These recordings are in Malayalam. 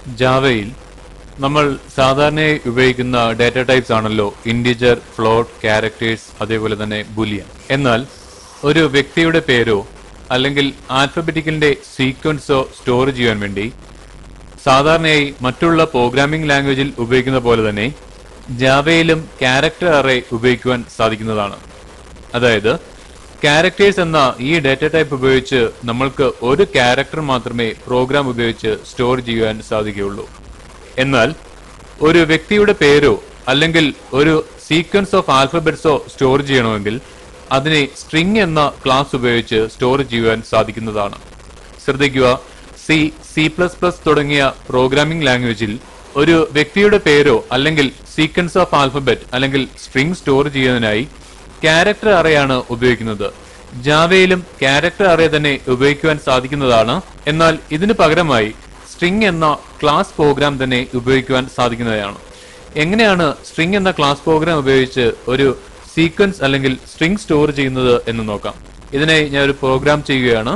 ജാവയിൽ നമ്മൾ സാധാരണയായി ഉപയോഗിക്കുന്ന ഡാറ്റ ടൈപ്സ് ആണല്ലോ ഇൻഡിജർ ഫ്ലോട്ട് ക്യാരക്ടേഴ്സ് അതേപോലെ തന്നെ ബുലിയൻ എന്നാൽ ഒരു വ്യക്തിയുടെ പേരോ അല്ലെങ്കിൽ ആൽഫബറ്റിക്കലിന്റെ സീക്വൻസോ സ്റ്റോർ ചെയ്യാൻ വേണ്ടി സാധാരണയായി മറ്റുള്ള പ്രോഗ്രാമിംഗ് ലാംഗ്വേജിൽ ഉപയോഗിക്കുന്ന പോലെ തന്നെ ജാവയിലും ക്യാരക്ടർ അറേ ഉപയോഗിക്കുവാൻ സാധിക്കുന്നതാണ് അതായത് ക്യാരക്ടേഴ്സ് എന്ന ഈ ഡാറ്റ ടൈപ്പ് ഉപയോഗിച്ച് നമ്മൾക്ക് ഒരു ക്യാരക്ടർ മാത്രമേ പ്രോഗ്രാം ഉപയോഗിച്ച് സ്റ്റോർ ചെയ്യുവാൻ സാധിക്കുകയുള്ളൂ എന്നാൽ ഒരു വ്യക്തിയുടെ പേരോ അല്ലെങ്കിൽ ഒരു സീക്വൻസ് ഓഫ് ആൽഫബറ്റ്സോ സ്റ്റോർ ചെയ്യണമെങ്കിൽ അതിനെ സ്ട്രിംഗ് എന്ന ക്ലാസ് ഉപയോഗിച്ച് സ്റ്റോർ ചെയ്യുവാൻ സാധിക്കുന്നതാണ് ശ്രദ്ധിക്കുക സി സി പ്ലസ് പ്ലസ് തുടങ്ങിയ പ്രോഗ്രാമിംഗ് ലാംഗ്വേജിൽ ഒരു വ്യക്തിയുടെ പേരോ അല്ലെങ്കിൽ സീക്വൻസ് ഓഫ് ആൽഫബറ്റ് അല്ലെങ്കിൽ സ്ട്രിംഗ് സ്റ്റോർ ചെയ്യുന്നതിനായി ക്യാരക്ടർ അറയാണ് ഉപയോഗിക്കുന്നത് ജാവയിലും ക്യാരക്ടർ അറേ തന്നെ ഉപയോഗിക്കുവാൻ സാധിക്കുന്നതാണ് എന്നാൽ ഇതിന് പകരമായി സ്ട്രിംഗ് എന്ന ക്ലാസ് പ്രോഗ്രാം തന്നെ ഉപയോഗിക്കുവാൻ സാധിക്കുന്നതാണ് എങ്ങനെയാണ് സ്ട്രിംഗ് എന്ന ക്ലാസ് പ്രോഗ്രാം ഉപയോഗിച്ച് ഒരു സീക്വൻസ് അല്ലെങ്കിൽ സ്ട്രിംഗ് സ്റ്റോർ ചെയ്യുന്നത് എന്ന് നോക്കാം ഇതിനായി ഞാൻ ഒരു പ്രോഗ്രാം ചെയ്യുകയാണ്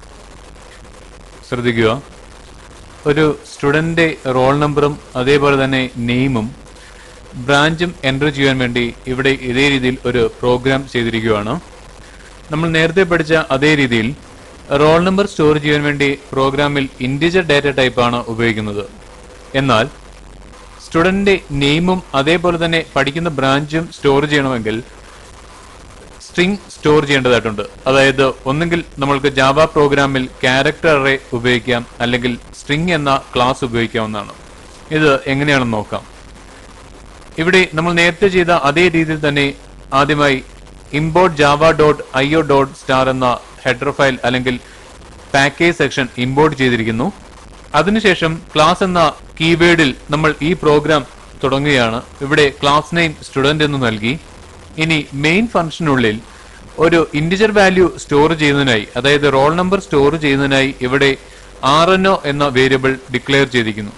ശ്രദ്ധിക്കുക ഒരു സ്റ്റുഡന്റ് റോൾ നമ്പറും അതേപോലെ തന്നെ നെയിമും ബ്രാഞ്ചും എൻ്റർ ചെയ്യാൻ വേണ്ടി ഇവിടെ ഇതേ രീതിയിൽ ഒരു പ്രോഗ്രാം ചെയ്തിരിക്കുകയാണ് നമ്മൾ നേരത്തെ പഠിച്ച അതേ രീതിയിൽ റോൾ നമ്പർ സ്റ്റോർ ചെയ്യാൻ വേണ്ടി പ്രോഗ്രാമിൽ ഇൻഡിജർ ഡാറ്റ ടൈപ്പാണ് ഉപയോഗിക്കുന്നത് എന്നാൽ സ്റ്റുഡന്റിന്റെ നെയിമും അതേപോലെ തന്നെ പഠിക്കുന്ന ബ്രാഞ്ചും സ്റ്റോർ ചെയ്യണമെങ്കിൽ സ്ട്രിംഗ് സ്റ്റോർ ചെയ്യേണ്ടതായിട്ടുണ്ട് അതായത് ഒന്നുകിൽ നമ്മൾക്ക് ജാവ പ്രോഗ്രാമിൽ ക്യാരക്ടർ അറേ ഉപയോഗിക്കാം അല്ലെങ്കിൽ സ്ട്രിംഗ് എന്ന ക്ലാസ് ഉപയോഗിക്കാവുന്നതാണ് ഇത് എങ്ങനെയാണെന്ന് നോക്കാം ഇവിടെ നമ്മൾ നേരത്തെ ചെയ്ത അതേ രീതിയിൽ തന്നെ ആദ്യമായി import Java dot I O dot star എന്ന ഹെഡർ ഫയൽ അല്ലെങ്കിൽ പാക്കേജ് സെക്ഷൻ ഇമ്പോർട്ട് ചെയ്തിരിക്കുന്നു അതിനുശേഷം ക്ലാസ് എന്ന കീവേഡിൽ നമ്മൾ ഈ പ്രോഗ്രാം തുടങ്ങുകയാണ് ഇവിടെ ക്ലാസ് നെയിം സ്റ്റുഡന്റ് എന്ന് നൽകി ഇനി മെയിൻ ഫംഗ്ഷനുള്ളിൽ ഒരു ഇന്റിജർ വാല്യൂ സ്റ്റോർ ചെയ്യുന്നതിനായി അതായത് റോൾ നമ്പർ സ്റ്റോർ ചെയ്യുന്നതിനായി ഇവിടെ ആർ എൻ ഒ എന്ന വേരിയബിൾ ഡിക്ലെയർ ചെയ്തിരിക്കുന്നു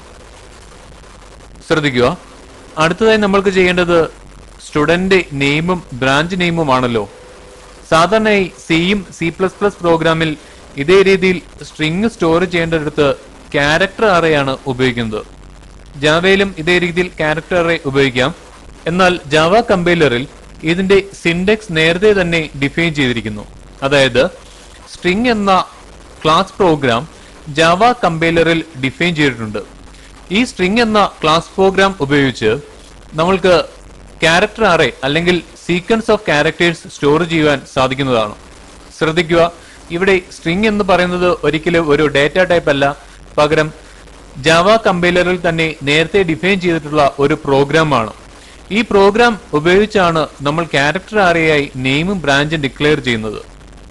ശ്രദ്ധിക്കുക അടുത്തതായി നമ്മൾക്ക് ചെയ്യേണ്ടത് സ്റ്റുഡന്റ് നെയിമും ബ്രാഞ്ച് നെയിമും ആണല്ലോ സാധാരണയായി സിയും സി പ്ലസ് പ്ലസ് പ്രോഗ്രാമിൽ ഇതേ രീതിയിൽ സ്ട്രിംഗ് സ്റ്റോർ ചെയ്യേണ്ടടുത്ത് ക്യാരക്ടർ അറയാണ് ഉപയോഗിക്കുന്നത് ജാവയിലും ഇതേ രീതിയിൽ ക്യാരക്ടർ അറേ ഉപയോഗിക്കാം എന്നാൽ ജാവ കമ്പൈലറിൽ ഇതിന്റെ സിൻഡെക്സ് നേരത്തെ തന്നെ ഡിഫൈൻ ചെയ്തിരിക്കുന്നു അതായത് സ്ട്രിംഗ് എന്ന ക്ലാസ് പ്രോഗ്രാം ജാവ കമ്പൈലറിൽ ഡിഫൈൻ ചെയ്തിട്ടുണ്ട് ഈ സ്ട്രിംഗ് എന്ന ക്ലാസ് പ്രോഗ്രാം ഉപയോഗിച്ച് നമ്മൾക്ക് ക്യാരക്ടർ അറേ അല്ലെങ്കിൽ സീക്വൻസ് ഓഫ് ക്യാരക്ടേഴ്സ് സ്റ്റോർ ചെയ്യുവാൻ സാധിക്കുന്നതാണ് ശ്രദ്ധിക്കുക ഇവിടെ സ്ട്രിംഗ് എന്ന് പറയുന്നത് ഒരിക്കലും ഒരു ഡാറ്റ ടൈപ്പ് അല്ല പകരം ജാവ കമ്പൈലറിൽ തന്നെ നേരത്തെ ഡിഫൈൻ ചെയ്തിട്ടുള്ള ഒരു പ്രോഗ്രാമാണ് ഈ പ്രോഗ്രാം ഉപയോഗിച്ചാണ് നമ്മൾ ക്യാരക്ടർ അറേയായി നെയിമും ബ്രാഞ്ചും ഡിക്ലെയർ ചെയ്യുന്നത്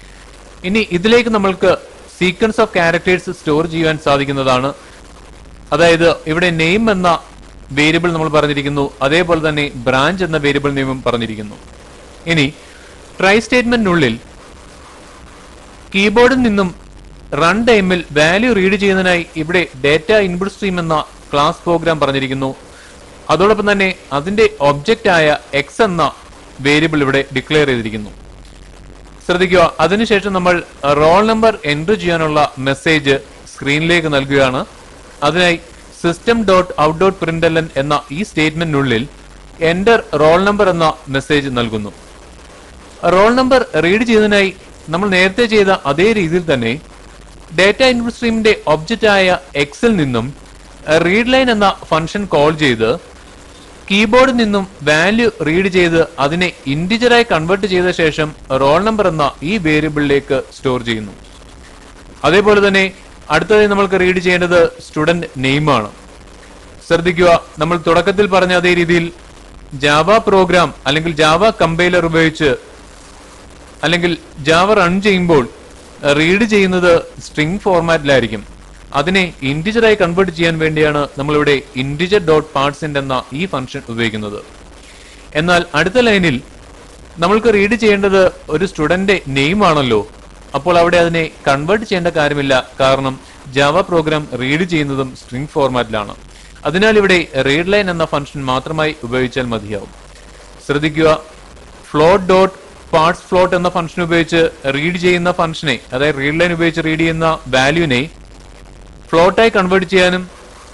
ഇനി ഇതിലേക്ക് നമ്മൾക്ക് സീക്വൻസ് ഓഫ് ക്യാരക്ടേഴ്സ് സ്റ്റോർ ചെയ്യുവാൻ സാധിക്കുന്നതാണ് അതായത് ഇവിടെ നെയിം എന്ന വേരിയബിൾ നമ്മൾ പറഞ്ഞിരിക്കുന്നു അതേപോലെ തന്നെ ബ്രാഞ്ച് എന്ന വേരിയബിൾ നെയിമും പറഞ്ഞിരിക്കുന്നു ഇനി ട്രൈ സ്റ്റേറ്റ്മെന്റിനുള്ളിൽ കീബോർഡിൽ നിന്നും റൺ ടൈമിൽ വാല്യൂ റീഡ് ചെയ്യുന്നതിനായി ഇവിടെ ഡാറ്റ ഇൻപുട്ട് സ്ട്രീം എന്ന ക്ലാസ് പ്രോഗ്രാം പറഞ്ഞിരിക്കുന്നു അതോടൊപ്പം തന്നെ അതിന്റെ ഒബ്ജക്റ്റ് ആയ എക്സ് എന്ന വേരിയബിൾ ഇവിടെ ഡിക്ലെയർ ചെയ്തിരിക്കുന്നു ശ്രദ്ധിക്കുക അതിനുശേഷം നമ്മൾ റോൾ നമ്പർ എൻട്രി ചെയ്യാനുള്ള മെസ്സേജ് സ്ക്രീനിലേക്ക് നൽകുകയാണ് അതിനായി system dot out dot println എന്ന ഈ സ്റ്റേറ്റ്മെന്റിനുള്ളിൽ എന്റർ റോൾ നമ്പർ എന്ന മെസ്സേജ് നൽകുന്നു റോൾ നമ്പർ റീഡ് ചെയ്യുന്നതിനായി നമ്മൾ നേരത്തെ ചെയ്ത അതേ രീതിയിൽ തന്നെ ഡാറ്റ ഇൻപുട്ട് സ്ട്രീമിന്റെ ഒബ്ജക്റ്റ് ആയ എക്സിൽ നിന്നും റീഡ് ലൈൻ എന്ന ഫംഗ്ഷൻ കോൾ ചെയ്ത് കീബോർഡിൽ നിന്നും വാല്യൂ റീഡ് ചെയ്ത് അതിനെ ഇന്റിജറായി കൺവേർട്ട് ചെയ്ത ശേഷം റോൾ നമ്പർ എന്ന ഈ വേരിയബിളിലേക്ക് സ്റ്റോർ ചെയ്യുന്നു അതേപോലെ തന്നെ അടുത്തതായി നമ്മൾക്ക് റീഡ് ചെയ്യേണ്ടത് സ്റ്റുഡന്റ് നെയിമാണ് ശ്രദ്ധിക്കുക നമ്മൾ തുടക്കത്തിൽ പറഞ്ഞ അതേ രീതിയിൽ ജാവ പ്രോഗ്രാം അല്ലെങ്കിൽ ജാവ കമ്പൈലർ ഉപയോഗിച്ച് അല്ലെങ്കിൽ ജാവ റൺ ചെയ്യുമ്പോൾ റീഡ് ചെയ്യുന്നത് സ്ട്രിംഗ് ഫോർമാറ്റിലായിരിക്കും അതിനെ ഇന്റിജറായി കൺവേർട്ട് ചെയ്യാൻ വേണ്ടിയാണ് നമ്മളിവിടെ ഇന്റിജർ ഡോട്ട് പാർട്സിന്റെ എന്ന ഈ ഫംഗ്ഷൻ ഉപയോഗിക്കുന്നത് എന്നാൽ അടുത്ത ലൈനിൽ നമ്മൾക്ക് റീഡ് ചെയ്യേണ്ടത് ഒരു സ്റ്റുഡന്റ് നെയിം ആണല്ലോ അപ്പോൾ അവിടെ അതിനെ കൺവേർട്ട് ചെയ്യേണ്ട കാര്യമില്ല കാരണം ജാവ പ്രോഗ്രാം റീഡ് ചെയ്യുന്നതും സ്ട്രിംഗ് ഫോർമാറ്റിലാണ് അതിനാൽ ഇവിടെ റീഡ് ലൈൻ എന്ന ഫംഗ്ഷൻ മാത്രമായി ഉപയോഗിച്ചാൽ മതിയാവും ശ്രദ്ധിക്കുക ഫ്ലോട്ട് ഡോട്ട് പാർട്സ് ഫ്ലോട്ട് എന്ന ഫംഗ്ഷൻ ഉപയോഗിച്ച് റീഡ് ചെയ്യുന്ന ഫംഗ്ഷനെ അതായത് റീഡ് ലൈൻ ഉപയോഗിച്ച് റീഡ് ചെയ്യുന്ന വാല്യൂനെ ഫ്ലോട്ടായി കൺവേർട്ട് ചെയ്യാനും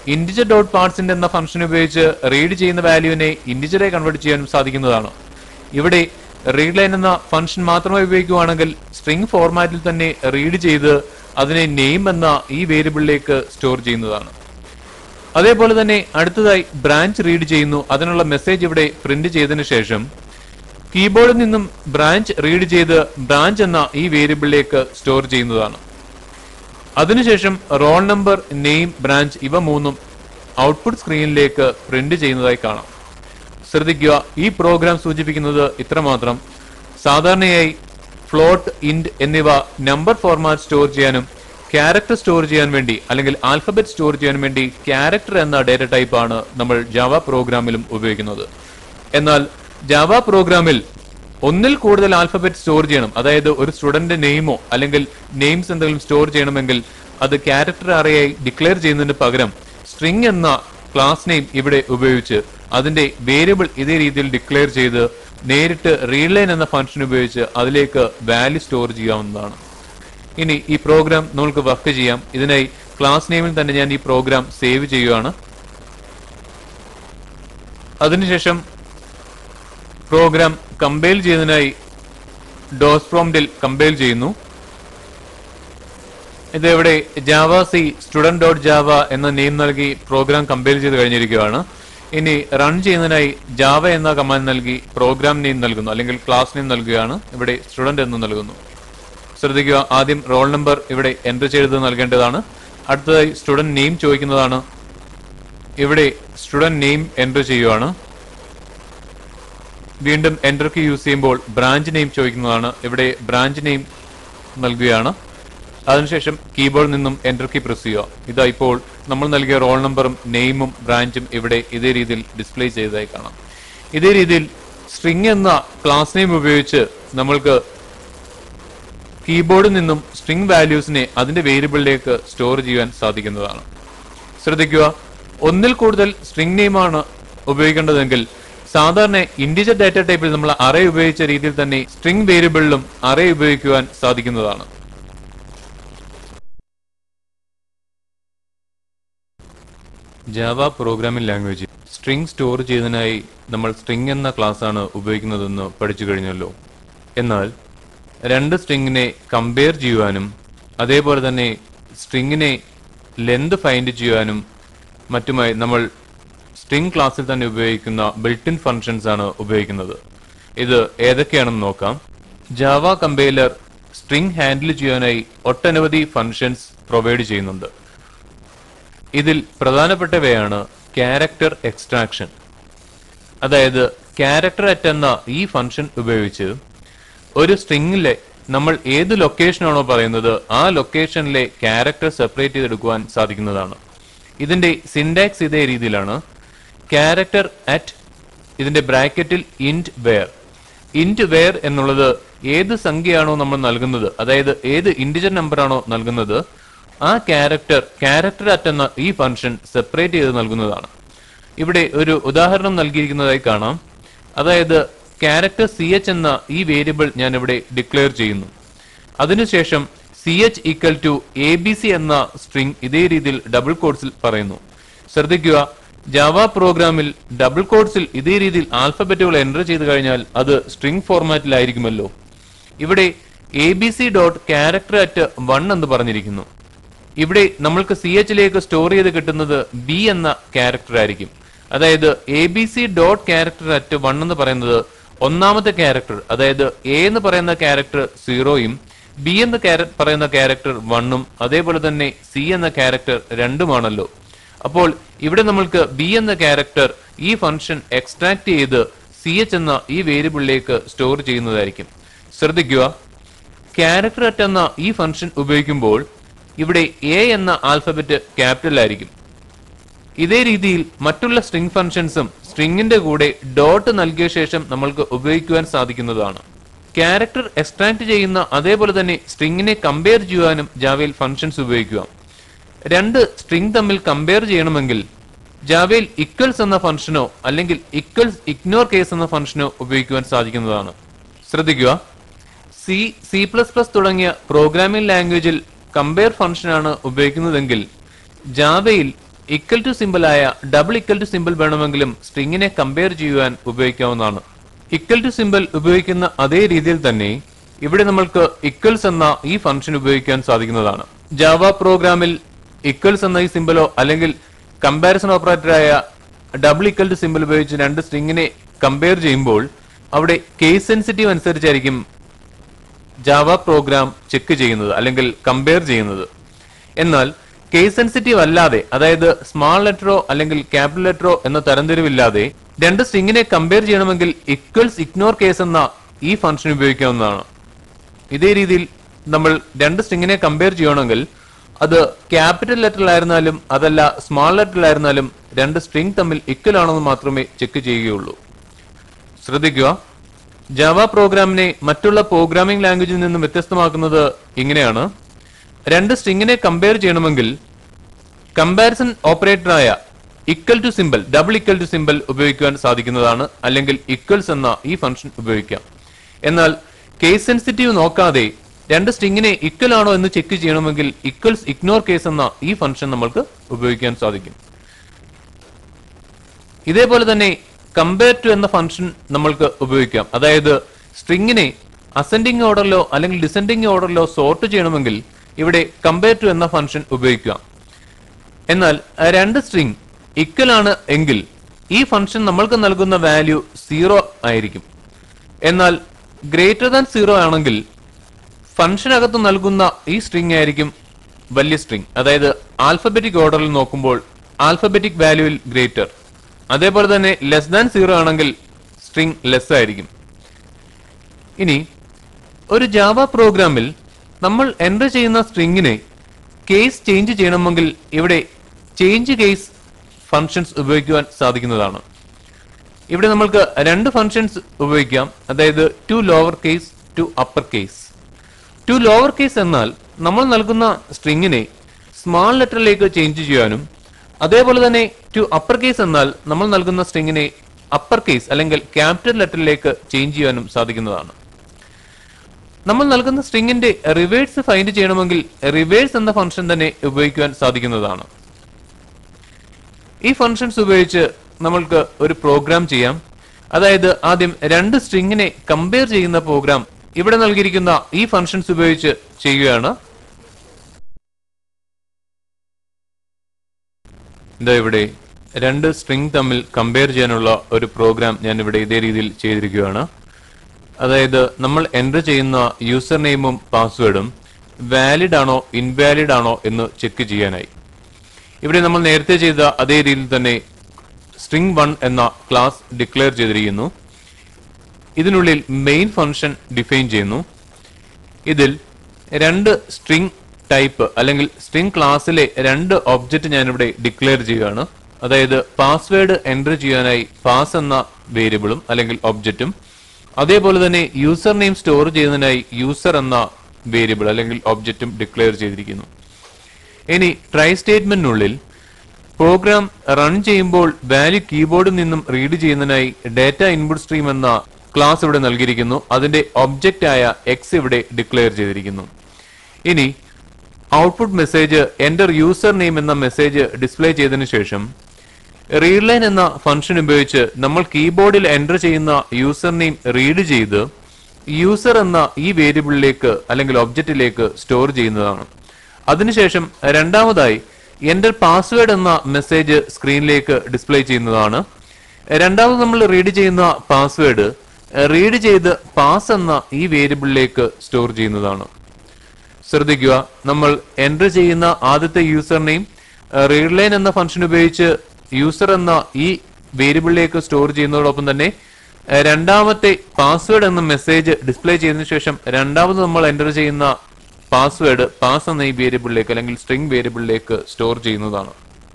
ഇന്റിജർ ഡോട്ട് പാർട്സിന്റെ എന്ന ഫംഗ്ഷൻ ഉപയോഗിച്ച് റീഡ് ചെയ്യുന്ന വാല്യൂവിനെ ഇന്റിജറെ കൺവേർട്ട് ചെയ്യാനും സാധിക്കുന്നതാണ് ഇവിടെ റീഡ് ലൈൻ എന്ന ഫംഗ്ഷൻ മാത്രമായി ഉപയോഗിക്കുകയാണെങ്കിൽ സ്ട്രിംഗ് ഫോർമാറ്റിൽ തന്നെ റീഡ് ചെയ്ത് അതിനെ നെയിം എന്ന ഈ വേരിയബിളിലേക്ക് സ്റ്റോർ ചെയ്യുന്നതാണ് അതേപോലെ തന്നെ അടുത്തതായി ബ്രാഞ്ച് റീഡ് ചെയ്യുന്നു അതിനുള്ള മെസ്സേജ് ഇവിടെ പ്രിന്റ് ചെയ്തതിനു ശേഷം കീബോർഡിൽ നിന്നും ബ്രാഞ്ച് റീഡ് ചെയ്ത് ബ്രാഞ്ച് എന്ന ഈ വേരിയബിളിലേക്ക് സ്റ്റോർ ചെയ്യുന്നതാണ് അതിനുശേഷം റോൾ നമ്പർ നെയിം ബ്രാഞ്ച് ഇവ മൂന്നും ഔട്ട്പുട്ട് സ്ക്രീനിലേക്ക് പ്രിന്റ് ചെയ്യുന്നതായി കാണാം ശ്രദ്ധിക്കുക ഈ പ്രോഗ്രാം സൂചിപ്പിക്കുന്നത് ഇത്രമാത്രം സാധാരണയായി ഫ്ലോട്ട് ഇൻഡ് എന്നിവ നമ്പർ ഫോർമാറ്റ് സ്റ്റോർ ചെയ്യാനും ക്യാരക്ടർ സ്റ്റോർ ചെയ്യാൻ വേണ്ടി അല്ലെങ്കിൽ ആൽഫബറ്റ് സ്റ്റോർ ചെയ്യാൻ വേണ്ടി ക്യാരക്ടർ എന്ന ഡേറ്റ ടൈപ്പ് ആണ് നമ്മൾ ജാവ പ്രോഗ്രാമിലും ഉപയോഗിക്കുന്നത് എന്നാൽ ജാവ പ്രോഗ്രാമിൽ ഒന്നിൽ കൂടുതൽ ആൽഫബറ്റ് സ്റ്റോർ ചെയ്യണം അതായത് ഒരു സ്റ്റുഡന്റ് നെയിമോ അല്ലെങ്കിൽ നെയിംസ് എന്തെങ്കിലും സ്റ്റോർ ചെയ്യണമെങ്കിൽ അത് ക്യാരക്ടർ അറയായി ഡിക്ലെയർ ചെയ്യുന്നതിന് പകരം സ്ട്രിംഗ് എന്ന ക്ലാസ് നെയിം ഇവിടെ ഉപയോഗിച്ച് അതിന്റെ വേരിയബിൾ ഇതേ രീതിയിൽ ഡിക്ലെയർ ചെയ്ത് നേരിട്ട് റീഡ് ലൈൻ എന്ന ഫംഗ്ഷൻ ഉപയോഗിച്ച് അതിലേക്ക് വാല്യൂ സ്റ്റോർ ചെയ്യാവുന്നതാണ് ഇനി ഈ പ്രോഗ്രാം നമുക്ക് വർക്ക് ചെയ്യാം ഇതിനായി ക്ലാസ് നെയിമിൽ തന്നെ ഞാൻ ഈ പ്രോഗ്രാം സേവ് ചെയ്യുകയാണ് അതിനുശേഷം പ്രോഗ്രാം കമ്പൈൽ ചെയ്യുന്നതിനായി ഡോസ് പ്രോംപ്റ്റിൽ കമ്പൈൽ ചെയ്യുന്നു ഇത് ഇവിടെ Java C student dot Java എന്ന നെയിം നൽകി പ്രോഗ്രാം കമ്പൈൽ ചെയ്ത് കഴിഞ്ഞിരിക്കുകയാണ് ഇനി റൺ ചെയ്യുന്നതിനായി ജാവ എന്ന കമാൻഡ് നൽകി പ്രോഗ്രാം നെയിം നൽകുന്നു അല്ലെങ്കിൽ ക്ലാസ് നെയിം നൽകുകയാണ് ഇവിടെ സ്റ്റുഡന്റ് എന്ന് നൽകുന്നു ശ്രദ്ധിക്കുക ആദ്യം റോൾ നമ്പർ ഇവിടെ എൻ്റർ ചെയ്ത് നൽകേണ്ടതാണ് അടുത്തതായി സ്റ്റുഡന്റ് നെയിം ചോദിക്കുന്നതാണ് ഇവിടെ സ്റ്റുഡന്റ് നെയിം എൻ്റർ ചെയ്യുകയാണ് വീണ്ടും എൻ്റർ കീ യൂസ് ചെയ്യുമ്പോൾ ബ്രാഞ്ച് നെയിം ചോദിക്കുന്നതാണ് ഇവിടെ ബ്രാഞ്ച് നെയിം നൽകുകയാണ് അതിനുശേഷം കീബോർഡിൽ നിന്നും എൻ്റർ കീ പ്രസ് ചെയ്യുക ഇതാ ഇപ്പോൾ നമ്മൾ നൽകിയ റോൾ നമ്പറും നെയിമും ബ്രാഞ്ചും ഇവിടെ ഇതേ രീതിയിൽ ഡിസ്പ്ലേ ചെയ്തതായി കാണാം ഇതേ രീതിയിൽ സ്ട്രിംഗ് എന്ന ക്ലാസ് നെയിം ഉപയോഗിച്ച് നമ്മൾക്ക് കീബോർഡിൽ നിന്നും സ്ട്രിംഗ് വാല്യൂസിനെ അതിന്റെ വേരിയബിളിലേക്ക് സ്റ്റോർ ചെയ്യാൻ സാധിക്കുന്നതാണ് ശ്രദ്ധിക്കുക ഒന്നിൽ കൂടുതൽ സ്ട്രിംഗ് നെയിമാണ് ഉപയോഗിക്കേണ്ടതെങ്കിൽ സാധാരണ ഇൻഡിജർ ഡാറ്റ ടൈപ്പിൽ നമ്മൾ അറേ ഉപയോഗിച്ച രീതിയിൽ തന്നെ സ്ട്രിംഗ് വേരിയബിളിലും അറേ ഉപയോഗിക്കുവാൻ സാധിക്കുന്നതാണ് Java programming language string store ചെയ്യുന്നതിനായി നമ്മൾ സ്ട്രിംഗ് എന്ന ക്ലാസ് ആണ് ഉപയോഗിക്കുന്നതെന്ന് പഠിച്ചു കഴിഞ്ഞല്ലോ എന്നാൽ രണ്ട് സ്ട്രിങ്ങിനെ കമ്പയർ ചെയ്യുവാനും അതേപോലെ തന്നെ സ്ട്രിങ്ങിനെ ലെന്ത് ഫൈൻഡ് ചെയ്യുവാനും മറ്റുമായി നമ്മൾ സ്ട്രിംഗ് ക്ലാസ്സിൽ തന്നെ ഉപയോഗിക്കുന്ന ബിൽട്ടിൻ ഫങ്ഷൻസ് ആണ് ഉപയോഗിക്കുന്നത് ഇത് ഏതൊക്കെയാണെന്ന് നോക്കാം ജാവ കമ്പൈലർ സ്ട്രിംഗ് ഹാൻഡിൽ ചെയ്യാനായി ഒട്ടനവധി ഫങ്ഷൻസ് പ്രൊവൈഡ് ചെയ്യുന്നുണ്ട് ഇതിൽ പ്രധാനപ്പെട്ടവയാണ് ക്യാരക്ടർ എക്സ്ട്രാക്ഷൻ അതായത് ക്യാരക്ടർ അറ്റ് എന്ന ഈ ഫംഗ്ഷൻ ഉപയോഗിച്ച് ഒരു സ്ട്രിങ്ങിലെ നമ്മൾ ഏത് ലൊക്കേഷനാണോ പറയുന്നത് ആ ലൊക്കേഷനിലെ ക്യാരക്ടർ സെപ്പറേറ്റ് ചെയ്തെടുക്കുവാൻ സാധിക്കുന്നതാണ് ഇതിന്റെ സിൻടാക്സ് ഇതേ രീതിയിലാണ് ക്യാരക്ടർ അറ്റ് ഇതിന്റെ ബ്രാക്കറ്റിൽ ഇൻറ്റ് വെയർ ഇൻറ്റ് വെയർ എന്നുള്ളത് ഏത് സംഖ്യയാണോ നമ്മൾ നൽകുന്നത് അതായത് ഏത് ഇൻഡിജർ നമ്പർ ആണോ നൽകുന്നത് ആ ക്യാരക്ടർ ക്യാരക്ടർ അറ്റ് എന്ന ഈ ഫംഗ്ഷൻ സെപ്പറേറ്റ് ചെയ്ത് നൽകുന്നതാണ് ഇവിടെ ഒരു ഉദാഹരണം നൽകിയിരിക്കുന്നതായി കാണാം അതായത് ക്യാരക്ടർ സി എച്ച് എന്ന ഈ വേരിയബിൾ ഞാൻ ഇവിടെ ഡിക്ലെയർ ചെയ്യുന്നു അതിനുശേഷം C H equal to A B C എന്ന സ്ട്രിംഗ് ഇതേ രീതിയിൽ ഡബിൾ കോഡ്സിൽ പറയുന്നു ശ്രദ്ധിക്കുക ജാവ പ്രോഗ്രാമിൽ ഡബിൾ കോഡ്സിൽ ഇതേ രീതിയിൽ ആൽഫബറ്റുകൾ എൻ്റർ ചെയ്ത് കഴിഞ്ഞാൽ അത് സ്ട്രിംഗ് ഫോർമാറ്റിലായിരിക്കുമല്ലോ ഇവിടെ A B C dot character at one എന്ന് പറഞ്ഞിരിക്കുന്നു ഇവിടെ നമ്മൾക്ക് സി എച്ചിലേക്ക് സ്റ്റോർ ചെയ്ത് കിട്ടുന്നത് ബി എന്ന ക്യാരക്ടർ ആയിരിക്കും അതായത് A B C dot character at one എന്ന് പറയുന്നത് ഒന്നാമത്തെ ക്യാരക്ടർ അതായത് എ എന്ന് പറയുന്ന ക്യാരക്ടർ സീറോയും ബി എന്ന് ക്യാര- പറയുന്ന ക്യാരക്ടർ വണ്ണും അതേപോലെ തന്നെ സി എന്ന ക്യാരക്ടർ രണ്ടുമാണല്ലോ അപ്പോൾ ഇവിടെ നമ്മൾക്ക് ബി എന്ന ക്യാരക്ടർ ഈ ഫംഗ്ഷൻ എക്സ്ട്രാക്ട് ചെയ്ത് സി എച്ച് എന്ന ഈ വേരിയബിളിലേക്ക് സ്റ്റോർ ചെയ്യുന്നതായിരിക്കും ശ്രദ്ധിക്കുക ക്യാരക്ടർ അറ്റ് എന്ന ഈ ഫംഗ്ഷൻ ഉപയോഗിക്കുമ്പോൾ ഇവിടെ എ എന്ന ആൽഫബറ്റ് ക്യാപിറ്റൽ ആയിരിക്കും ഇതേ രീതിയിൽ മറ്റുള്ള സ്ട്രിംഗ് ഫംഗ്ഷൻസും സ്ട്രിംഗിന്റെ കൂടെ ഡോട്ട് നൽകിയ ശേഷം നമ്മൾക്ക് ഉപയോഗിക്കുവാൻ സാധിക്കുന്നതാണ് ക്യാരക്ടർ എക്സ്ട്രാക്ട് ചെയ്യുന്ന അതേപോലെ തന്നെ സ്ട്രിംഗിനെ കമ്പയർ ചെയ്യുവാനും ജാവയിൽ ഫംഗ്ഷൻസ് ഉപയോഗിക്കുക രണ്ട് സ്ട്രിംഗ് തമ്മിൽ കമ്പയർ ചെയ്യണമെങ്കിൽ ജാവയിൽ ഇക്വൽസ് എന്ന ഫംഗ്ഷനോ അല്ലെങ്കിൽ ഇക്വൽസ് ഇഗ്നോർ കേസ് എന്ന ഫംഗ്ഷനോ ഉപയോഗിക്കുവാൻ സാധിക്കുന്നതാണ് ശ്രദ്ധിക്കുക സി സി പ്ലസ് പ്ലസ് തുടങ്ങിയ പ്രോഗ്രാമിംഗ് ലാംഗ്വേജിൽ കമ്പയർ ഫംഗ്ഷനാണ് ഉപയോഗിക്കുന്നതെങ്കിൽ ജാവയിൽ ഇക്വൽ ടു സിമ്പിൾ ആയ ഡബിൾ ഇക്വൽ ടു സിമ്പിൾ വേണമെങ്കിലും സ്ട്രിങ്ങിനെ കമ്പയർ ചെയ്യുവാൻ ഉപയോഗിക്കാവുന്നതാണ് ഇക്വൽ ടു സിമ്പിൾ ഉപയോഗിക്കുന്ന അതേ രീതിയിൽ തന്നെ ഇവിടെ നമ്മൾക്ക് ഇക്വൽസ് എന്ന ഈ ഫംഗ്ഷൻ ഉപയോഗിക്കാൻ സാധിക്കുന്നതാണ് ജാവ പ്രോഗ്രാമിൽ ഇക്വൽസ് എന്ന ഈ സിമ്പിളോ അല്ലെങ്കിൽ കമ്പാരിസൺ ഓപ്പറേറ്ററായ ഡബിൾ ഇക്വൽ ടു സിമ്പിൾ ഉപയോഗിച്ച് രണ്ട് സ്ട്രിങ്ങിനെ കമ്പയർ ചെയ്യുമ്പോൾ അവിടെ കേസ് സെൻസിറ്റീവ് അനുസരിച്ചായിരിക്കും ജാവ പ്രോഗ്രാം ചെക്ക് ചെയ്യുന്നത് അല്ലെങ്കിൽ കമ്പയർ ചെയ്യുന്നത് എന്നാൽ കേസ് സെൻസിറ്റീവ് അല്ലാതെ അതായത് സ്മാൾ ലെറ്ററോ അല്ലെങ്കിൽ ക്യാപിറ്റൽ ലെറ്ററോ എന്ന തരംതിരിവില്ലാതെ രണ്ട് സ്ട്രിങ്ങിനെ കമ്പയർ ചെയ്യണമെങ്കിൽ ഇക്വൽസ് ഇഗ്നോർ കേസ് എന്ന ഈ ഫംഗ്ഷൻ ഉപയോഗിക്കാവുന്നതാണ് ഇതേ രീതിയിൽ നമ്മൾ രണ്ട് സ്ട്രിങ്ങിനെ കമ്പയർ ചെയ്യണമെങ്കിൽ അത് ക്യാപിറ്റൽ ലെറ്ററിലായിരുന്നാലും അതല്ല സ്മാൾ ലെറ്ററിലായിരുന്നാലും രണ്ട് സ്ട്രിങ് തമ്മിൽ ഇക്വൽ ആണെന്ന് മാത്രമേ ചെക്ക് ചെയ്യുകയുള്ളൂ ശ്രദ്ധിക്കുക ജാവ പ്രോഗ്രാമിനെ മറ്റുള്ള പ്രോഗ്രാമിംഗ് ലാംഗ്വേജിൽ നിന്നും വ്യത്യസ്തമാക്കുന്നത് ഇങ്ങനെയാണ് രണ്ട് സ്ട്രിങ്ങിനെ കമ്പയർ ചെയ്യണമെങ്കിൽ കമ്പാരിസൺ ഓപ്പറേറ്ററായ equal to simple double equal to simple ഉപയോഗിക്കുവാൻ സാധിക്കുന്നതാണ് അല്ലെങ്കിൽ ഇക്വൽസ് എന്ന ഈ ഫംഗ്ഷൻ ഉപയോഗിക്കാം എന്നാൽ കേസ് സെൻസിറ്റീവ് നോക്കാതെ രണ്ട് സ്ട്രിങ്ങിനെ ഇക്വൽ ആണോ എന്ന് ചെക്ക് ചെയ്യണമെങ്കിൽ ഇക്വൽസ് ഇഗ്നോർ കേസ് എന്ന ഈ ഫംഗ്ഷൻ നമ്മൾക്ക് ഉപയോഗിക്കാൻ സാധിക്കും ഇതേപോലെ തന്നെ കമ്പയർ ടു എന്ന ഫംഗ്ഷൻ നമ്മൾക്ക് ഉപയോഗിക്കാം അതായത് സ്ട്രിങ്ങിനെ അസെൻഡിങ് ഓർഡറിലോ അല്ലെങ്കിൽ ഡിസെൻഡിങ് ഓർഡറിലോ സോർട്ട് ചെയ്യണമെങ്കിൽ ഇവിടെ കമ്പയർ ടു എന്ന ഫംഗ്ഷൻ ഉപയോഗിക്കാം എന്നാൽ ആ രണ്ട് സ്ട്രിങ് ഇക്വൽ ആണ് എങ്കിൽ ഈ ഫംഗ്ഷൻ നമ്മൾക്ക് നൽകുന്ന വാല്യൂ സീറോ ആയിരിക്കും എന്നാൽ ഗ്രേറ്റർ ദാൻ സീറോ ആണെങ്കിൽ ഫംഗ്ഷനകത്ത് നൽകുന്ന ഈ സ്ട്രിങ് ആയിരിക്കും വലിയ സ്ട്രിങ് അതായത് ആൽഫബറ്റിക് ഓർഡറിൽ നോക്കുമ്പോൾ ആൽഫബറ്റിക് വാല്യൂവിൽ ഗ്രേറ്റർ അതേപോലെ തന്നെ ലെസ് ദാൻ സീറോ ആണെങ്കിൽ സ്ട്രിങ് ലെസ് ആയിരിക്കും ഇനി ഒരു ജാവ പ്രോഗ്രാമിൽ നമ്മൾ എൻ്റർ ചെയ്യുന്ന സ്ട്രിങ്ങിനെ കേസ് ചേഞ്ച് ചെയ്യണമെങ്കിൽ ഇവിടെ ചേഞ്ച് കേസ് ഫങ്ഷൻസ് ഉപയോഗിക്കുവാൻ സാധിക്കുന്നതാണ് ഇവിടെ നമ്മൾക്ക് രണ്ട് ഫങ്ഷൻസ് ഉപയോഗിക്കാം അതായത് to lower case to upper case to lower case എന്നാൽ നമ്മൾ നൽകുന്ന സ്ട്രിങ്ങിനെ സ്മാൾ ലെറ്ററിലേക്ക് ചേഞ്ച് ചെയ്യാനും അതേപോലെ തന്നെ ടു അപ്പർ കേസ് എന്നാൽ നമ്മൾ നൽകുന്ന സ്ട്രിങ്ങിനെ അപ്പർ കേസ് അല്ലെങ്കിൽ ക്യാപിറ്റൽ ലെറ്ററിലേക്ക് ചേഞ്ച് ചെയ്യാനും സാധിക്കുന്നതാണ് നമ്മൾ നൽകുന്ന സ്ട്രിങ്ങിന്റെ റിവേഴ്സ് ഫൈൻഡ് ചെയ്യണമെങ്കിൽ റിവേഴ്സ് എന്ന ഫംഗ്ഷൻ തന്നെ ഉപയോഗിക്കുവാൻ സാധിക്കുന്നതാണ് ഈ ഫംഗ്ഷൻസ് ഉപയോഗിച്ച് നമ്മൾക്ക് ഒരു പ്രോഗ്രാം ചെയ്യാം അതായത് ആദ്യം രണ്ട് സ്ട്രിങ്ങിനെ കമ്പയർ ചെയ്യുന്ന പ്രോഗ്രാം ഇവിടെ നൽകിയിരിക്കുന്ന ഈ ഫംഗ്ഷൻസ് ഉപയോഗിച്ച് ചെയ്യുകയാണ് ഇതാ ഇവിടെ രണ്ട് സ്ട്രിങ് തമ്മിൽ കമ്പയർ ചെയ്യാനുള്ള ഒരു പ്രോഗ്രാം ഞാൻ ഇവിടെ ഇതേ രീതിയിൽ ചെയ്തിരിക്കുകയാണ് അതായത് നമ്മൾ എൻ്റർ ചെയ്യുന്ന യൂസർ നെയിമും പാസ്വേഡും വാലിഡ് ആണോ ഇൻവാലിഡ് ആണോ എന്ന് ചെക്ക് ചെയ്യാനായി ഇവിടെ നമ്മൾ നേരത്തെ ചെയ്ത അതേ രീതിയിൽ തന്നെ സ്ട്രിംഗ് വൺ എന്ന ക്ലാസ് ഡിക്ലെയർ ചെയ്തിരിക്കുന്നു ഇതിനുള്ളിൽ മെയിൻ ഫംഗ്ഷൻ ഡിഫൈൻ ചെയ്യുന്നു ഇതിൽ രണ്ട് സ്ട്രിംഗ് ടൈപ്പ് അല്ലെങ്കിൽ സ്ട്രിംഗ് ക്ലാസ്സിലെ രണ്ട് ഒബ്ജക്റ്റ് ഞാനിവിടെ ഡിക്ലെയർ ചെയ്യുകയാണ് അതായത് പാസ്വേഡ് എൻ്റർ ചെയ്യാനായി പാസ് എന്ന വേരിയബിളും അല്ലെങ്കിൽ ഒബ്ജക്റ്റും അതേപോലെ തന്നെ യൂസർ നെയിം സ്റ്റോർ ചെയ്യുന്നതിനായി യൂസർ എന്ന വേരിയബിൾ അല്ലെങ്കിൽ ഒബ്ജക്റ്റും ഡിക്ലെയർ ചെയ്തിരിക്കുന്നു ഇനി ട്രൈ സ്റ്റേറ്റ്മെന്റിനുള്ളിൽ പ്രോഗ്രാം റൺ ചെയ്യുമ്പോൾ വാല്യൂ കീബോർഡിൽ നിന്നും റീഡ് ചെയ്യുന്നതിനായി ഡാറ്റ ഇൻപുട്ട് സ്ട്രീം എന്ന ക്ലാസ് ഇവിടെ നൽകിയിരിക്കുന്നു അതിന്റെ ഒബ്ജക്റ്റ് ആയ എക്സ് ഇവിടെ ഡിക്ലെയർ ചെയ്തിരിക്കുന്നു ഇനി output message enter user name എന്ന മെസ്സേജ് ഡിസ്പ്ലേ ചെയ്തതിനു ശേഷം റീഡ് ലൈൻ എന്ന ഫംഗ്ഷൻ ഉപയോഗിച്ച് നമ്മൾ കീബോർഡിൽ എന്റർ ചെയ്യുന്ന യൂസർ നെയിം റീഡ് ചെയ്ത് യൂസർ എന്ന ഈ വേരിയബിളിലേക്ക് അല്ലെങ്കിൽ ഒബ്ജക്റ്റിലേക്ക് സ്റ്റോർ ചെയ്യുന്നതാണ് അതിനുശേഷം രണ്ടാമതായി എന്റർ പാസ്വേഡ് എന്ന മെസ്സേജ് സ്ക്രീനിലേക്ക് ഡിസ്പ്ലേ ചെയ്യുന്നതാണ് രണ്ടാമത് നമ്മൾ റീഡ് ചെയ്യുന്ന പാസ്വേഡ് റീഡ് ചെയ്ത് പാസ് എന്ന ഈ വേരിയബിളിലേക്ക് സ്റ്റോർ ചെയ്യുന്നതാണ് ശ്രദ്ധിക്കുക നമ്മൾ എൻ്റർ ചെയ്യുന്ന ആദ്യത്തെ യൂസർ നെയിം റീഡ് ലൈൻ എന്ന ഫംഗ്ഷൻ ഉപയോഗിച്ച് യൂസർ എന്ന ഈ വേരിയബിളിലേക്ക് സ്റ്റോർ ചെയ്യുന്നതോടൊപ്പം തന്നെ ഏഹ്, രണ്ടാമത്തെ പാസ്വേഡ് എന്ന മെസ്സേജ് ഡിസ്പ്ലേ ചെയ്തതിനു ശേഷം രണ്ടാമത് നമ്മൾ എൻ്റർ ചെയ്യുന്ന പാസ്വേഡ് പാസ് എന്ന ഈ വേരിയബിളിലേക്ക് അല്ലെങ്കിൽ സ്ട്രിംഗ് വേരിയബിളിലേക്ക് സ്റ്റോർ ചെയ്യുന്നതാണ്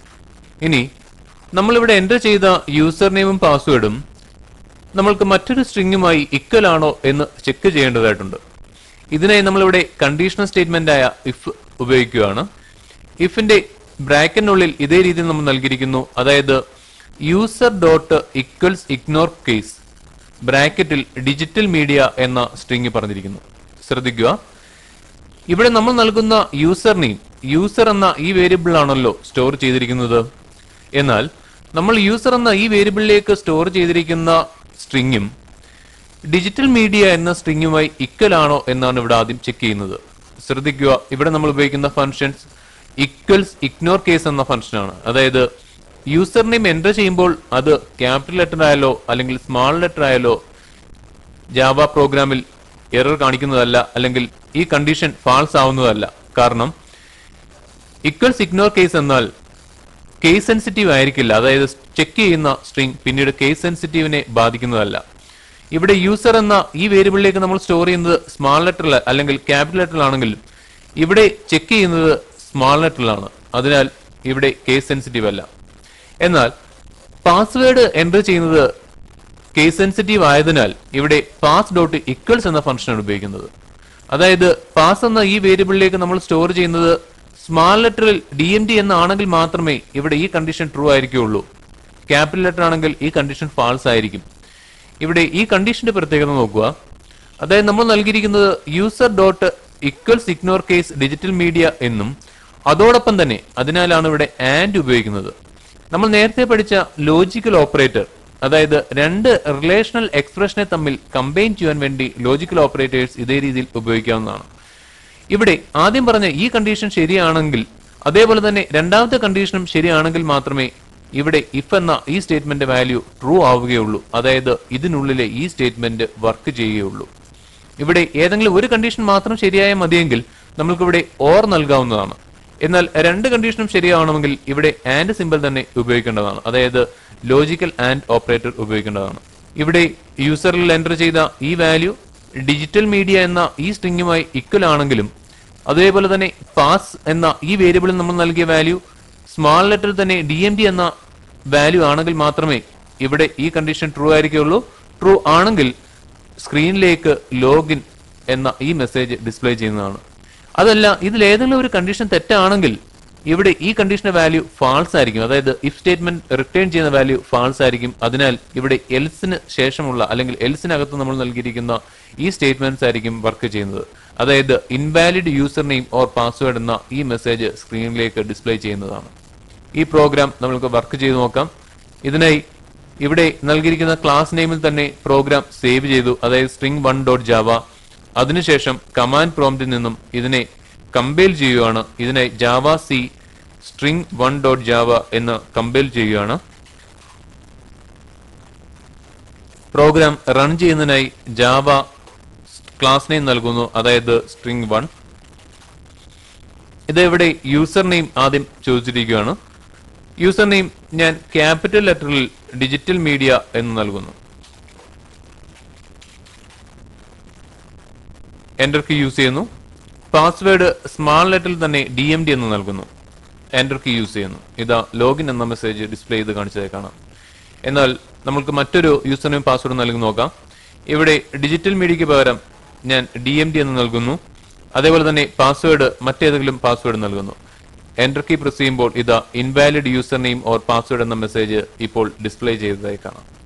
ഇനി നമ്മളിവിടെ എൻ്റർ ചെയ്ത യൂസർ നെയിമും പാസ്വേഡും നമ്മൾക്ക് മറ്റൊരു സ്ട്രിങ്ങുമായി ഇക്വൽ ആണോ എന്ന് ചെക്ക് ചെയ്യേണ്ടതായിട്ടുണ്ട് ഇതിനായി നമ്മളിവിടെ കണ്ടീഷണൽ സ്റ്റേറ്റ്മെന്റ് ആയ ഇഫ് ഉപയോഗിക്കുകയാണ് ഇഫിന്റെ ബ്രാക്കറ്റിനുള്ളിൽ ഇതേ രീതിയിൽ നമ്മൾ നൽകിയിരിക്കുന്നു അതായത് user dot equals ignore case ബ്രാക്കറ്റിൽ ഡിജിറ്റൽ മീഡിയ എന്ന സ്ട്രിങ് പറഞ്ഞിരിക്കുന്നു ശ്രദ്ധിക്കുക ഇവിടെ നമ്മൾ നൽകുന്ന യൂസർ നെയിം യൂസർ എന്ന ഈ വേരിയബിൾ ആണല്ലോ സ്റ്റോർ ചെയ്തിരിക്കുന്നത് എന്നാൽ നമ്മൾ യൂസർ എന്ന ഈ വേരിയബിളിലേക്ക് സ്റ്റോർ ചെയ്തിരിക്കുന്ന സ്ട്രിങ്ങും ഡിജിറ്റൽ മീഡിയ എന്ന സ്ട്രിങ്ങുമായി ഇക്വൽ ആണോ എന്നാണ് ഇവിടെ ആദ്യം ചെക്ക് ചെയ്യുന്നത് ശ്രദ്ധിക്കുക ഇവിടെ നമ്മൾ ഉപയോഗിക്കുന്ന ഫങ്ഷൻസ് ഇക്വൽസ് ഇഗ്നോർ കേസ് എന്ന ഫംഗ്ഷനാണ് അതായത് യൂസർ നെയിം എൻ്റർ ചെയ്യുമ്പോൾ അത് ക്യാപിറ്റൽ ലെറ്റർ ആയാലോ അല്ലെങ്കിൽ സ്മാൾ ലെറ്റർ ആയാലോ ജാവ പ്രോഗ്രാമിൽ എറർ കാണിക്കുന്നതല്ല അല്ലെങ്കിൽ ഈ കണ്ടീഷൻ ഫാൾസ് ആവുന്നതല്ല കാരണം ഇക്വൽസ് ഇഗ്നോർ കേസ് എന്നാൽ കേസ് സെൻസിറ്റീവ് ആയിരിക്കില്ല അതായത് ചെക്ക് ചെയ്യുന്ന സ്ട്രിംഗ് പിന്നീട് കേസ് സെൻസിറ്റീവിനെ ബാധിക്കുന്നതല്ല ഇവിടെ യൂസർ എന്ന ഈ വേരിയബിളിലേക്ക് നമ്മൾ സ്റ്റോർ ചെയ്യുന്നത് സ്മാൾ ലെറ്ററിൽ അല്ലെങ്കിൽ ക്യാപിറ്റൽ ലെറ്ററിലാണെങ്കിൽ ഇവിടെ ചെക്ക് ചെയ്യുന്നത് സ്മാൾ ലെറ്ററിലാണ് അതിനാൽ ഇവിടെ കേസ് സെൻസിറ്റീവ് അല്ല എന്നാൽ പാസ്വേഡ് എൻ്റർ ചെയ്യുന്നത് കേസ് സെൻസിറ്റീവ് ആയതിനാൽ ഇവിടെ പാസ് ഡോട്ട് ഇക്വൽസ് എന്ന ഫംഗ്ഷനാണ് ഉപയോഗിക്കുന്നത് അതായത് പാസ് എന്ന ഈ വേരിയബിളിലേക്ക് നമ്മൾ സ്റ്റോർ ചെയ്യുന്നത് സ്മാൾ ലെറ്ററിൽ ഡി എം ഡി എന്നാണെങ്കിൽ മാത്രമേ ഇവിടെ ഈ കണ്ടീഷൻ ട്രൂ ആയിരിക്കുകയുള്ളൂ ക്യാപിറ്റൽ ലെറ്റർ ആണെങ്കിൽ ഈ കണ്ടീഷൻ ഫാൾസ് ആയിരിക്കും ഇവിടെ ഈ കണ്ടീഷന്റെ പ്രത്യേകത നോക്കുക അതായത് നമ്മൾ നൽകിയിരിക്കുന്നത് user dot equals ignore case digital media എന്നും അതോടൊപ്പം തന്നെ അതിനാലാണ് ഇവിടെ ആൻഡ് ഉപയോഗിക്കുന്നത് നമ്മൾ നേരത്തെ പഠിച്ച ലോജിക്കൽ ഓപ്പറേറ്റർ അതായത് രണ്ട് റിലേഷണൽ എക്സ്പ്രഷനെ തമ്മിൽ കമ്പൈൻ ചെയ്യാൻ വേണ്ടി ലോജിക്കൽ ഓപ്പറേറ്റേഴ്സ് ഇതേ രീതിയിൽ ഉപയോഗിക്കാവുന്നതാണ് ഇവിടെ ആദ്യം പറഞ്ഞ ഈ കണ്ടീഷൻ ശരിയാണെങ്കിൽ അതേപോലെ തന്നെ രണ്ടാമത്തെ കണ്ടീഷനും ശരിയാണെങ്കിൽ മാത്രമേ ഇവിടെ ഇഫ് എന്ന ഈ സ്റ്റേറ്റ്മെന്റ് വാല്യൂ ട്രൂ ആവുകയുള്ളൂ അതായത് ഇതിനുള്ളിലെ ഈ സ്റ്റേറ്റ്മെന്റ് വർക്ക് ചെയ്യുകയുള്ളൂ ഇവിടെ ഏതെങ്കിലും ഒരു കണ്ടീഷൻ മാത്രം ശരിയായ മതിയെങ്കിൽ നമുക്കിവിടെ ഓർ നൽകാവുന്നതാണ് എന്നാൽ രണ്ട് കണ്ടീഷനും ശരിയാവണമെങ്കിൽ ഇവിടെ ആൻഡ് സിമ്പിൾ തന്നെ ഉപയോഗിക്കേണ്ടതാണ് അതായത് ലോജിക്കൽ ആൻഡ് ഓപ്പറേറ്റർ ഉപയോഗിക്കേണ്ടതാണ് ഇവിടെ യൂസറിൽ എൻ്റർ ചെയ്ത ഈ വാല്യൂ ഡിജിറ്റൽ മീഡിയ എന്ന ഈ സ്ട്രിങ്ങുമായി ഇക്വൽ ആണെങ്കിലും അതേപോലെ തന്നെ പാസ് എന്ന ഈ വേരിയബിളിൽ നമ്മൾ നൽകിയ വാല്യൂ സ്മാൾ ലെറ്ററിൽ തന്നെ ഡി എം ഡി എന്ന വാല്യൂ ആണെങ്കിൽ മാത്രമേ ഇവിടെ ഈ കണ്ടീഷൻ ട്രൂ ആയിരിക്കുള്ളൂ ട്രൂ ആണെങ്കിൽ സ്ക്രീനിലേക്ക് ലോഗിൻ എന്ന ഈ മെസ്സേജ് ഡിസ്പ്ലേ ചെയ്യുന്നതാണ് അതല്ല ഇതിൽ ഏതെങ്കിലും ഒരു കണ്ടീഷൻ തെറ്റാണെങ്കിൽ ഇവിടെ ഈ കണ്ടീഷന്റെ വാല്യൂ ഫാൾസ് ആയിരിക്കും അതായത് ഇഫ് സ്റ്റേറ്റ്മെന്റ് റിട്ടേൺ ചെയ്യുന്ന വാല്യൂ ഫാൾസ് ആയിരിക്കും അതിനാൽ ഇവിടെ എൽസിന് ശേഷമുള്ള അല്ലെങ്കിൽ എൽസിനകത്ത് നമ്മൾ നൽകിയിരിക്കുന്ന ഈ സ്റ്റേറ്റ്മെന്റ്സ് ആയിരിക്കും വർക്ക് ചെയ്യുന്നത് അതായത് invalid user name or password എന്ന ഈ മെസ്സേജ് സ്ക്രീനിലേക്ക് ഡിസ്പ്ലേ ചെയ്യുന്നതാണ് ഈ പ്രോഗ്രാം നമുക്ക് വർക്ക് ചെയ്ത് നോക്കാം ഇതിനായി ഇവിടെ നൽകിയിരിക്കുന്ന ക്ലാസ് നെയിമിൽ തന്നെ പ്രോഗ്രാം സേവ് ചെയ്തു അതായത് സ്ട്രിംഗ് വൺ ഡോട്ട് ജാവ അതിനുശേഷം കമാൻഡ് പ്രോംപ്റ്റിൽ നിന്നും ഇതിനെ കമ്പൈൽ ചെയ്യുകയാണ് ഇതിനെ Java C string one dot Java എന്ന് കമ്പൈൽ ചെയ്യുകയാണ് പ്രോഗ്രാം റൺ ചെയ്യുന്നതിനായി ജാവ ക്ലാസ് നെയിം നൽകുന്നു അതായത് സ്ട്രിംഗ് വൺ ഇത് ഇവിടെ യൂസർ നെയിം ആദ്യം ചോദിച്ചിരിക്കുകയാണ് യൂസർ നെയിം ഞാൻ ക്യാപിറ്റൽ ലെറ്ററിൽ ഡിജിറ്റൽ മീഡിയ എന്ന് നൽകുന്നു എന്റർ കീ യൂസ് ചെയ്യുന്നു പാസ്വേഡ് സ്മാൾ ലെറ്ററിൽ തന്നെ ഡി എം ഡി എന്ന് നൽകുന്നു എന്റർ കീ യൂസ് ചെയ്യുന്നു ഇതാ ലോഗിൻ എന്ന മെസ്സേജ് ഡിസ്പ്ലേ ചെയ്ത് കാണിച്ചതായി കാണാം എന്നാൽ നമുക്ക് മറ്റൊരു യൂസർ നെയിം പാസ്വേഡ് നൽകി നോക്കാം ഇവിടെ ഡിജിറ്റൽ മീഡിയയ്ക്ക് പകരം ഞാൻ ഡി എം ഡി എന്ന് നൽകുന്നു അതേപോലെ തന്നെ പാസ്വേഡ് മറ്റേതെങ്കിലും പാസ്വേഡ് നൽകുന്നു എന്റർ കീ പ്രസ് ചെയ്യുമ്പോൾ ഇതാ invalid user name or password എന്ന മെസ്സേജ് ഇപ്പോൾ ഡിസ്പ്ലേ ചെയ്തതായി കാണാം